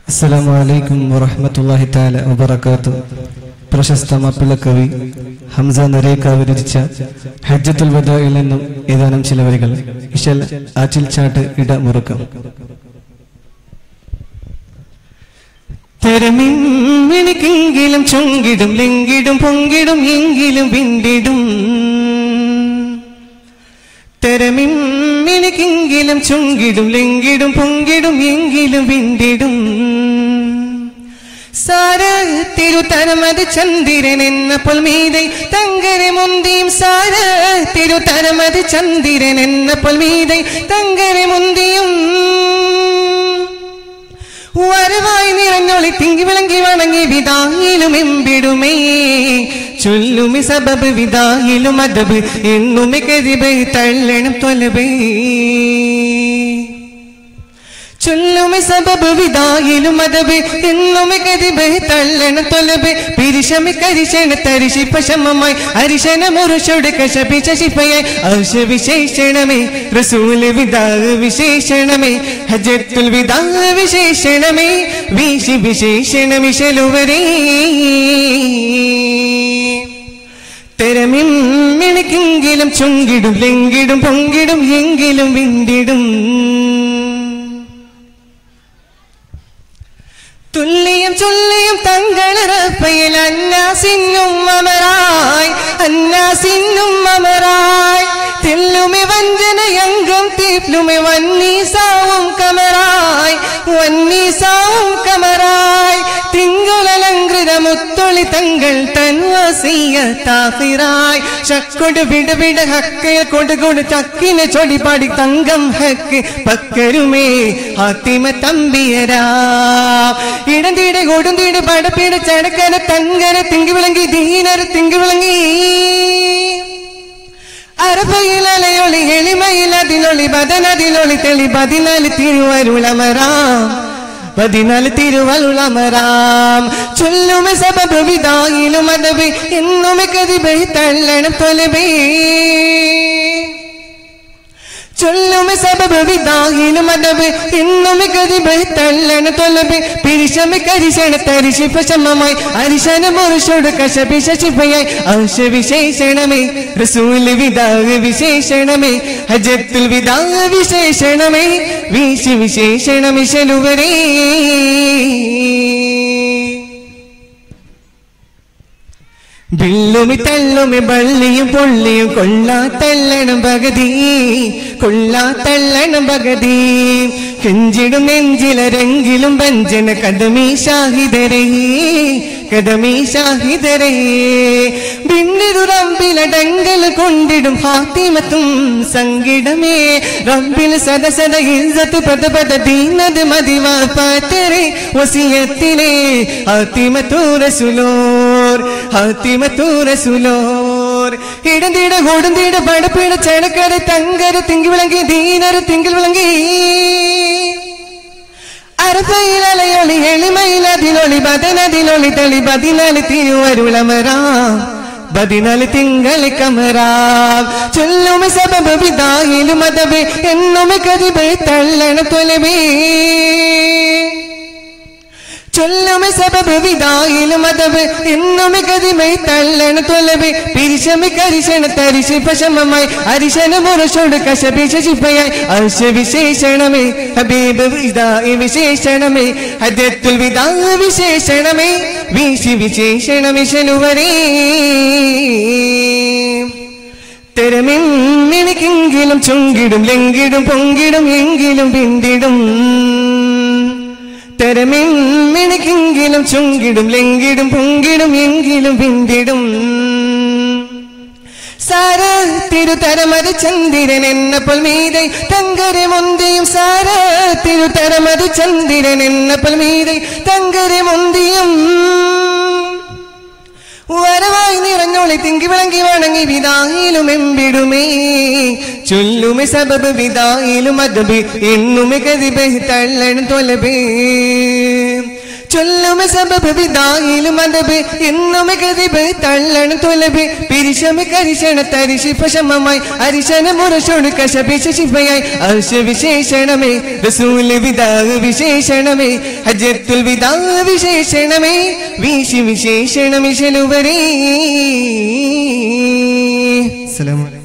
അസ്സലാമു അലൈക്കും വറഹ്മത്തുള്ളാഹി തആല വബറകാത്തു പ്രശസ്ത മപ്പിള കവി ഹംസ നരേക്കാവ് രചിച്ച ഹജ്ജത്തുൽ വദായിൽ നിന്നും ഏതാനും ചില വരികൾ ഇശൽ ആറ്റിൽ ചാട്ട് ഇട മുറുക്കം തെരമിന്നെനിക്കെങ്കിലും ചുങ്കിടും ലിങ്കിടും പൊങ്കിടും എങ്കിലും വിണ്ടിടും തെരമിന്നെനിക്കെങ്കിലും ചുങ്കിടും ലിങ്കിടും പൊങ്കിടും എങ്കിലും വിണ്ടിടും സാര തിരുതരമത് ചന്ദ്രൻ എന്ന പൊൽമീതെ തങ്കരെ മുന്തിയും സാര തിരുതരമത് ചന്ദ്രൻ എന്ന പൊൽമീതെ തങ്കരെ മുന്തിയും വരവായി നിറഞ്ഞൊളി തിങ്കി വിളങ്ങി വണങ്ങി വിതായിലും എമ്പിടുമേ ചൊല്ലുമി സബബ് വിതായിലും അദബ് എന്നുമി കതിബ് തള്ളണം തൊലബേ ചൊല്ലുമി സബബ് വിതായിലും അദബ് എന്നുമി കതിബ് തള്ളണം തൊലബ് പിരിശമി കരിശന തരിശിപ്പ ശമമായി അരിശന മുറുഷോട് കശപിച്ച ശിപ്പയായി ആശ വിശേഷണമേ റസൂല് വിതാ വിശേഷണമേ ഹജത്തുൽ വിതാ വിശേഷണമേ വീശി വിശേഷണമിശലുവരേ തെരമിന്നെനിക്കെങ്കിലും ചുങ്കിടും ലെങ്കിടും പൊങ്കിടും എങ്കിലും വിണ്ടിടും തുല്ലിയും ചുള്ളിയും തങ്ങളറപ്പയിൽ അന്നാസിന്നും അമരായി അന്നാസിന്നും അമരായി തെല്ലുമെ വഞ്ചനയങ്കും തീപ്ലുമെ വന്നീസാവും കമറായി വന്നീസാവും കമറായി തിങ്കളലങ്കൃത മുത്തൊളി തങ്ങൾ തൻവസീയ താഹിറായി ചക്കൊട് വിട വിട ഹക്കയ കൊട് കൊട് ചക്കിനെ ചൊടി പാടി തങ്കം ഹക്ക് പക്കരുമേ ആത്തിമ തമ്പിയരാ ഇടന്തീട് കൊടുന്തീട് പടപ്പീട് ചടക്കര തങ്കര തിങ്കി വിളങ്ങി ദീനര തിങ്കി വിളങ്ങി അറബയിൽ അലയൊളി എളിമയിൽ അതിലൊളി ബദനതിലൊളി തെളി പതിനാല് തിരുവരുളമരാം പതിനാല് തിരുവരുളമരാം ചൊല്ലുമെ സബബ് വിതായിലും അദബ് എന്നുമെ കതിബൈ തള്ളണം തൊലബേ ചൊല്ലുമെ സബബ് വിതാഹിനും അദബ് എന്നുമെ കതിബ് തള്ളണ തൊലബ് പിരിശമെ കരിശണ തരിശിപ്പ ശമമായി അരിശന മുറുഷോട് കശപിശ ശിപ്പയായി ആശ വിശേഷണമേ റസൂല് വിതാഹ് വിശേഷണമേ ഹജത്തുൽ വിതാഹ് വിശേഷണമേ വീശി വിശേഷണമിശലുവരേ വില്ലുമി തള്ളുമി ബള്ളിയും പൊള്ളിയും കൊള്ളാ തള്ളണം ഭഗതി കൊള്ളാ തള്ളണം ഭഗതി കെഞ്ചിടും നെഞ്ചിലരെങ്കിലും വഞ്ചന കദമീ ഷാഹിദരേ കദമീ ഷാഹിദരേ ഭിന്നിരു റബ്ബിലടങ്കൽ കൊണ്ടിടും ഹാത്തിമത്തും സങ്കിടമേ റബ്ബിൽ സദസദ ഇസ്സത്ത് പദ പദ ദീനത് മതിവാ പാത്തരേ വസിയത്തിലേ ഹാത്തിമത്തു റസുലോർ ഹാത്തിമത്തു റസുലോർ ഇടന്തീട കൊടുന്തീട പടപ്പീട ചടക്കര തങ്കര തിങ്കി വിളങ്ങി ദീനര തിങ്കിൽ വിളങ്ങി അരസയിലലയൊളി എളിമയിലതിലൊളി ബദനതിലൊളി തെളി പതിനാല് തിരുവരുളമരാം പതിനാല് തിങ്കളി കമറാം ചൊല്ലുമ സബബ് വിതായിലും അതബ് എന്നുമ കതിബ് തള്ളണ തൊലവേ ചൊല്ലുമ സബബ് വിതായിലും അതബ് എന്നുമ കതിമൈ തള്ളണ തൊലബ് പിരിശമി കരിശണ തരിശി പശമമായി അരിശന മുറശോട് കശപിശ ശിപ്പയായി ആശ വിശേഷണമേ ഹബീബ് വിദായി വിശേഷണമേ ഹജത്തുൽ വിദാ വിശേഷണമേ വീശി വിശേഷണമിശലുവരേ തെരമിന്നെനിക്കെങ്കിലും ചുങ്കിടും ലെങ്കിടും പൊങ്കിടും എങ്കിലും പിന്തിടും തെരമിന്നെനിക്കെങ്കിലും ചുങ്കിടും ലെങ്കിടും പൊങ്കിടും എങ്കിലും പിന്തിടും സാര തിരുതരമത് ചന്ദ്രൻ എന്ന പൊൽമീതെ തങ്കരെ മുന്തിയും സാര തിരുതരമത് ചന്ദ്രൻ എന്ന പൊൽമീതെ തങ്കരെ മുന്തിയും വരവായി നിറഞ്ഞോളി തിങ്കി വിളങ്ങി വണങ്ങി വിതായിലും എമ്പിടുമേ ചൊല്ലുമെ സബബ് വിതായിലും അദബ് എന്നുമെ കതിബെ തള്ളണം തൊലബേ ചൊല്ലുമ സബബ് വിദായിലും അദബ് എന്നുമ കതിബ് തള്ളണം തൊലബ് പിരിശമ കരിശണ തരിശിഫ ശമമായി അരിശന മുറശോട് കശപിശ ശിഫയായി അർശ വിശേഷണമേ റസൂല് വിദാഹ് വിശേഷണമേ ഹജ്ജത്തുൽ വിദാഹ് വിശേഷണമേ വീശി വിശേഷണമിശലുവരേ അസ്സലാമു അലൈക്കും